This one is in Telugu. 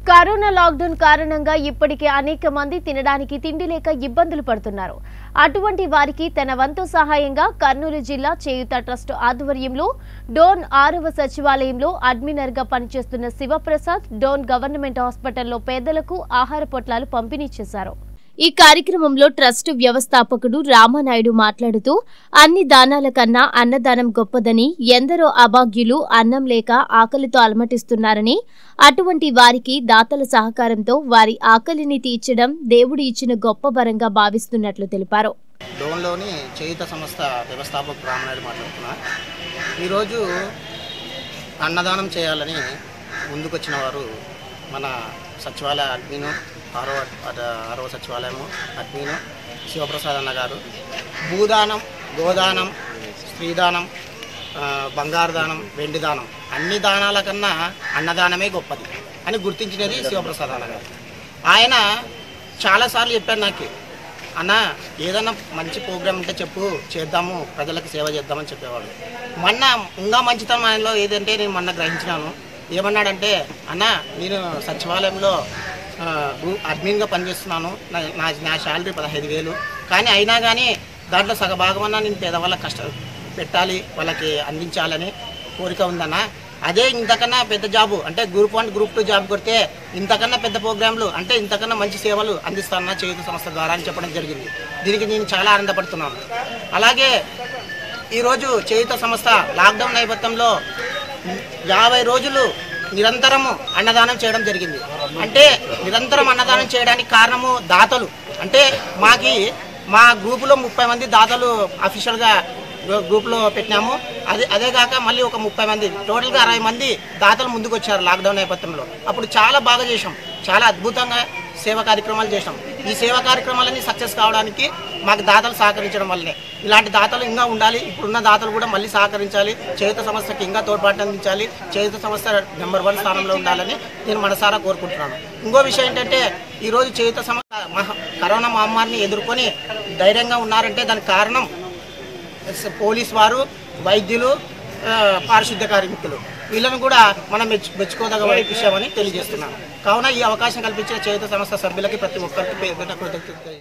కరోనా లాక్డౌన్ కారణంగా ఇప్పటికే అనేక మంది తినడానికి తిండి లేక ఇబ్బందులు పడుతున్నారు అటువంటి వారికి తన వంతు సహాయంగా కర్నూలు జిల్లా చేయుత ట్రస్ట్ ఆధ్వర్యంలో డోన్ ఆరవ సచివాలయంలో అడ్మినర్ గా పనిచేస్తున్న శివప్రసాద్ డోన్ గవర్నమెంట్ హాస్పిటల్లో పేదలకు ఆహార పొట్లాలు పంపిణీ చేశారు ఈ కార్యక్రమంలో ట్రస్ట్ వ్యవస్థాపకుడు రామానాయుడు మాట్లాడుతూ అన్ని దానాల కన్నా అన్నదానం గొప్పదని ఎందరో అభాగ్యులు అన్నం లేక ఆకలితో అలమటిస్తున్నారని అటువంటి వారికి దాతల సహకారంతో వారి ఆకలిని తీర్చడం దేవుడు ఇచ్చిన గొప్ప వరంగా భావిస్తున్నట్లు తెలిపారు డోన్లోని చేయుత సంస్థ వ్యవస్థాపక రామనాయుడు మాట్లాడుతున్నా ఈరోజు అన్నదానం చేయాలని ముందుకొచ్చిన వారు మన సచివాలయ అడ్మిను ఆరో ఆరవ సచివాలయము అడ్మిను శివప్రసాద్ అన్న గారు భూదానం గోదానం స్త్రీదానం ఆ, బంగారు దానం వెండి దానం అన్ని దానాల కన్నా అన్నదానమే గొప్పది అని గుర్తించినది శివప్రసాద్ అన్న గారు ఆయన చాలాసార్లు చెప్పారు నాకు అన్న ఏదన్నా మంచి ప్రోగ్రామ్ ఉంటే చెప్పు చేద్దాము ప్రజలకు సేవ చేద్దామని చెప్పేవాడు మొన్న ఇంకా మంచితనం ఆయనలో ఏదంటే నేను మొన్న గ్రహించినాను ఏమన్నాడంటే అన్న నేను సచివాలయంలో ఆ, గ్రూ- అడ్మిన్గా పనిచేస్తున్నాను నా నా నా శాలరీ పదహైదు వేలు కానీ అయినా కానీ దాంట్లో సగభాగమన్నా నేను పేదవాళ్ళకి కష్ట పెట్టాలి వాళ్ళకి అందించాలని కోరిక ఉందన్న అదే ఇంతకన్నా పెద్ద జాబు అంటే group one group two job కొడితే ఇంతకన్నా పెద్ద ప్రోగ్రాంలు అంటే ఇంతకన్నా మంచి సేవలు అందిస్తానన్న చేతి సంస్థ ద్వారా అని చెప్పడం జరిగింది దీనికి నేను చాలా ఆనందపడుతున్నాను అలాగే ఈరోజు చేయుత సంస్థ లాక్డౌన్ నేపథ్యంలో యాభై రోజులు నిరంతరము అన్నదానం చేయడం జరిగింది అంటే నిరంతరం అన్నదానం చేయడానికి కారణము దాతలు అంటే మాకి మా గ్రూపులో ముప్పై మంది దాతలు అఫీషియల్గా గ్రూ- గ్రూప్లో పెట్టినాము అదే అదే కాక మళ్ళీ ఒక ముప్పై మంది టోటల్గా అరవై మంది దాతలు ముందుకు వచ్చారు లాక్డౌన్ నేపథ్యంలో అప్పుడు చాలా బాగా చేసాం చాలా అద్భుతంగా సేవా కార్యక్రమాలు చేసాం ఈ సేవా కార్యక్రమాలన్నీ సక్సెస్ కావడానికి మాకు దాతలు సహకరించడం వల్లనే ఇలాంటి దాతలు ఇంకా ఉండాలి ఇప్పుడున్న దాతలు కూడా మళ్ళీ సహకరించాలి చేయుత సంస్థకి ఇంకా తోడ్పాటు అందించాలి చేయుత సంస్థ నెంబర్ వన్ స్థానంలో ఉండాలని నేను మనసారా కోరుకుంటున్నాను ఇంకో విషయం ఏంటంటే ఈరోజు చేయుత సంస్థ మహా కరోనా మహమ్మారిని ఎదుర్కొని ధైర్యంగా ఉన్నారంటే దానికి కారణం ఎస్- పోలీస్ వారు వైద్యులు ఆ, పారిశుద్ధ్య కార్మికులు వీళ్ళను కూడా మనం మెచ్చు మెచ్చుకోదగ విషయమని తెలియజేస్తున్నాను కావున ఈ అవకాశం కల్పించిన చేయుత సంస్థ సభ్యులకి ప్రతి ఒక్కరికి పేరు కృతజ్ఞతలు